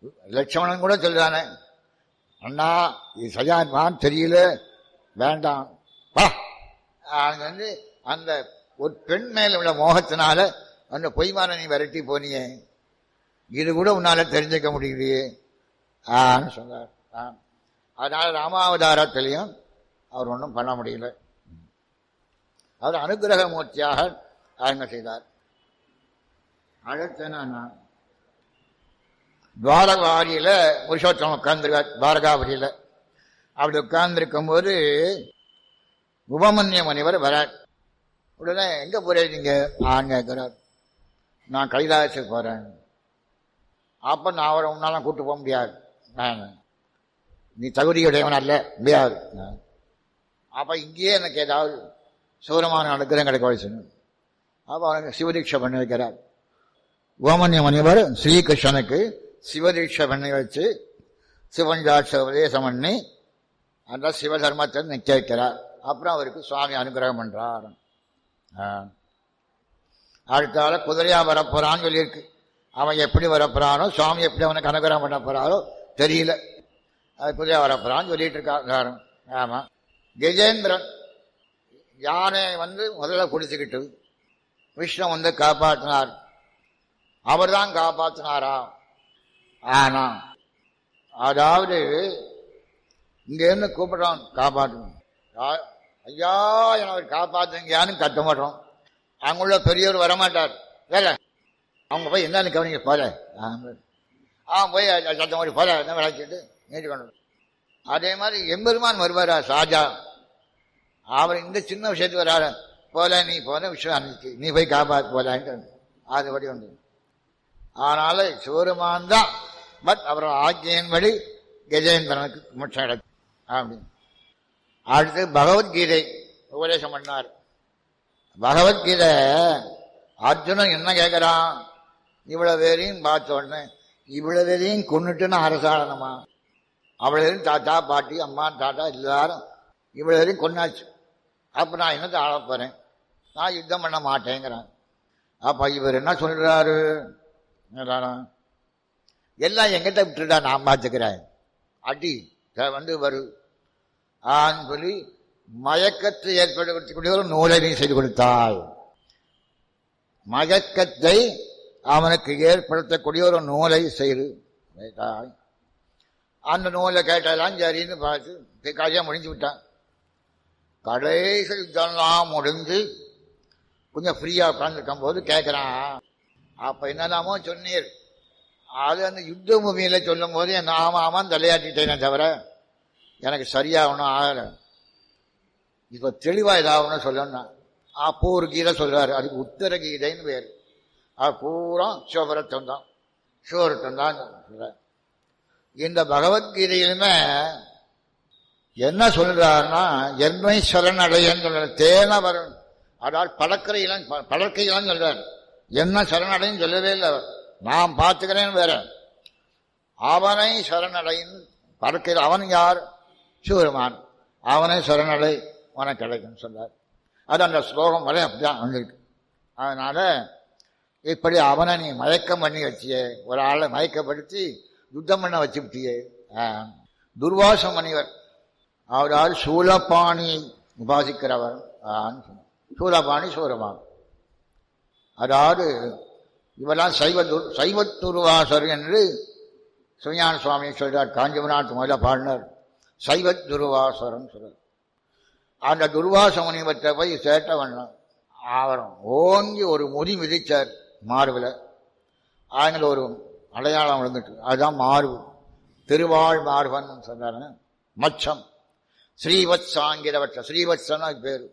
லட்சமணன் கூட சொல்றானே அண்ணா இது சரியான் தெரியல வேண்டாம் வா அங்க வந்து அந்த ஒரு பெண் மேல உள்ள மோகத்தினால அந்த பொய்மான நீ விரட்டி போனியே இது கூட உன்னால தெரிஞ்சுக்க முடியலையே ஆன்னு சொன்னார் ஆ. அதனால ராமாவதாரத்திலையும் அவர் ஒன்றும் பண்ண முடியல அவர் அனுகிரக மூர்த்தியாக ஆய்மை செய்தார் அடுத்து நான் துவாரகாரியில புருஷோத்தமம் உட்கார்ந்துருக்கார் துவாரகாபுரியில அப்படி உட்கார்ந்துருக்கும் போது உபமன்ய முனிவர் வரார் உடனே எங்க போறேன் நீங்க ஆண் கேட்கிறார் நான் கைலாசத்துக்கு போறேன் அப்ப நான் அவரை உன்னால கூட்டு போக முடியாது நான் நீ தகுதியுடையவன் அல்ல முடியாது நான். அப்ப இங்கேயே எனக்கு ஏதாவது சூரமான அனுகிரகம் கிடைக்க வச்சுன்னு அப்ப அவனுக்கு சிவதீட்சை பண்ணி வைக்கிறார் ஓமன்ய முனிவர் ஸ்ரீகிருஷ்ணனுக்கு சிவதீட்சை பண்ணி வச்சு சிவஞ்சாட்ச உபதேசம் பண்ணி அந்த சிவதர்மத்தை நிக்க வைக்கிறார் அப்புறம் அவருக்கு சுவாமி அனுகிரகம் பண்றார் ஆ. அடுத்தால குதிரையா வரப்போறான்னு சொல்லியிருக்கு அவன் எப்படி வரப்போறானோ சுவாமி எப்படி அவனுக்கு அனுகிரகம் பண்ண போறாரோ தெரியல அது குதிரையா வரப்போறான்னு சொல்லிட்டு இருக்காரு ஆமா கஜேந்திரன் யானை வந்து முதல்ல குடிச்சுக்கிட்டு விஷ்ணு வந்து காப்பாற்றினார் அவர்தான் காப்பாற்றினாரா ஆனா அதாவது இங்க இருந்து கூப்பிடுறான் காப்பாற்றணும் யா- ஐயா என அவர் காப்பாத்துங்கயான்னு கத்த மாட்டோம் அங்குள்ள பெரியவர் வரமாட்டார் வேற அவங்க போய் என்னன்னு கவனிக்க போல அவன் போய் அ- சத்தம் மாதிரி போல என்ன விளைச்சிட்டு நீட்டு கொண்டு வரும். அதே மாதிரி எம்பெருமான் வருவாரா சாஜா அவர் இந்த சின்ன விஷயத்துக்கு வராரு போல நீ போல விஷயம் அனுப்பிச்சு நீ போய் காப்பாத்து போலான்ட்டு அதுபடி உண்டு அதனால சிவருமான் தான் பட் அவர் ஆக்கியின்படி கஜேந்திரனுக்கு மோட்சம் கிடைக்கும் அப்படின்னு அடுத்து பகவத்கீதை உபதேசம் பண்ணார் பகவத்கீதை அர்ஜுனன் என்ன கேட்கிறான் இவ்வளவு பேரையும் பார்த்த உடனே இவ்வளவு பேரையும் கொண்டுட்டுன்னு அரசாடணுமா அவ்வளவு தாத்தா பாட்டி அம்மா தாத்தா எல்லாரும் இவ்வளவு பேரையும் கொண்டாச்சு அப்ப நான் என்னத்தை ஆள போறேன் நான் யுத்தம் பண்ண மாட்டேங்கிறேன் அப்ப இவர் என்ன சொல்றாரு என்னடானா, எல்லாம் எங்கிட்ட விட்டுடா நான் பார்த்துக்கிறேன் அடி த- வந்து வரு ஆன்னு சொல்லி மயக்கத்தை ஏற்படுத்தக்கூடிய ஒரு நூலை நீ செய்து கொடுத்தாய் மயக்கத்தை அவனுக்கு ஏற்படுத்தக்கூடிய ஒரு நூலை செய்து வைத்தாய் அந்த நூலை கேட்டெல்லாம் சரின்னு பார்த்து காரியம் முடிஞ்சு விட்டான் கடைசி யுத்தம்லாம் முடிஞ்சு கொஞ்சம் ஃப்ரீயா உட்காந்துருக்கும் போது கேட்கிறான் அப்ப என்னெல்லாமோ சொன்னீர் அது அந்த யுத்த பூமியில சொல்லும் போது என்ன ஆமா ஆமான்னு தலையாட்டிட்டேனே தவிர எனக்கு சரியா ஒன்றும் ஆகலை இப்ப தெளிவா ஏதாவது சொல்லணும் அப்போ ஒரு கீதை சொல்றாரு அதுக்கு உத்தர கீதைன்னு பேரு அது பூரா சிவபுரத்தம் தான் சிவபுரத்தம் தான் சொல்றாரு. இந்த பகவத்கீதையிலுமே என்ன சொல்றாருன்னா என்னை சரணடையன்னு சொல்ற தேன வரும் அதாவது பழக்கிற இளம் பழக்க இளம் சொல்றார் என்ன சரணடைன்னு சொல்லவே இல்லை அவர் நான் பார்த்துக்கிறேன்னு வேற அவனை சரணடைன்னு பறக்கிற அவன் யார் சிவருமான் அவனை சரணடை உனக்கு கிடைக்கும் சொல்றார் அது அந்த ஸ்லோகம் வரை அப்படிதான் வந்திருக்கு அதனால இப்படி அவனை நீ மயக்கம் பண்ணி வச்சியே ஒரு ஆளை மயக்கப்படுத்தி யுத்தம் பண்ண வச்சு விட்டியே ஆஹ். துர்வாச முனிவர் அவரால் சூலபாணியை உபாசிக்கிறவர் ஆன்னு சொன்னார். சூலபாணி சூரமான் அதாவது இவெல்லாம் சைவ துர் சைவ துர்வாசர் என்று சுஞான சுவாமி சொல்றார் காஞ்சிபுரநாத் முதல்ல பாடினார் சைவ துர்வாசரம் சொல்றார் அந்த துர்வாச முனிவற்றை போய் சேட்ட பண்ணான் அவரும் ஓங்கி ஒரு முடி மிதிச்சார் மார்பில் ஆங்கில ஒரு அடையாளம் விழுந்துட்டு அதுதான் மார்பு திருவாழ் மார்பன் சொன்னாரு மச்சம் ஸ்ரீவத்சாங்கிரவற்ற ஸ்ரீவத்சன் அது பேரு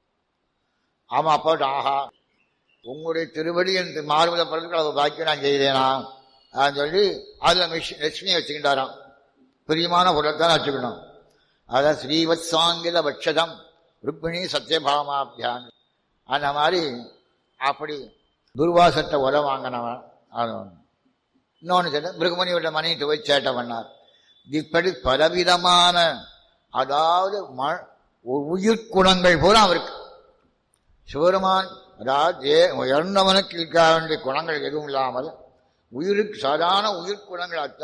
அவன் அப்போ ஆஹா உங்களுடைய திருவடி என்று மார்பில் பிறகு அவள் பாக்கி நான் செய்தேனா அப்படின்னு சொல்லி அதில் மிஷ் லட்சுமியை வச்சுக்கிட்டாராம் பிரியமான பொருளைத்தான் வச்சுக்கணும் அதான் ஸ்ரீவத்சாங்கில பட்சதம் ருக்மிணி சத்யபாமாபியான் அந்த மாதிரி அப்படி துர்வாசத்தை உர வாங்கினவன் அது ஒண்ணு. இன்னொன்று சொல்ல மிருகமணியோட மனைவிட்டு போய் சேட்டை பண்ணார் இப்படி பலவிதமான அதாவது ம- உயிர் குணங்கள் பூரா அவருக்கு சிவருமான் அதாவது ஏ- உயர்ந்தவனுக்கு இருக்க வேண்டிய குணங்கள் எதுவும் இல்லாமல் உயிருக்கு சாதாரண உயிர் குணங்கள் அத்தனை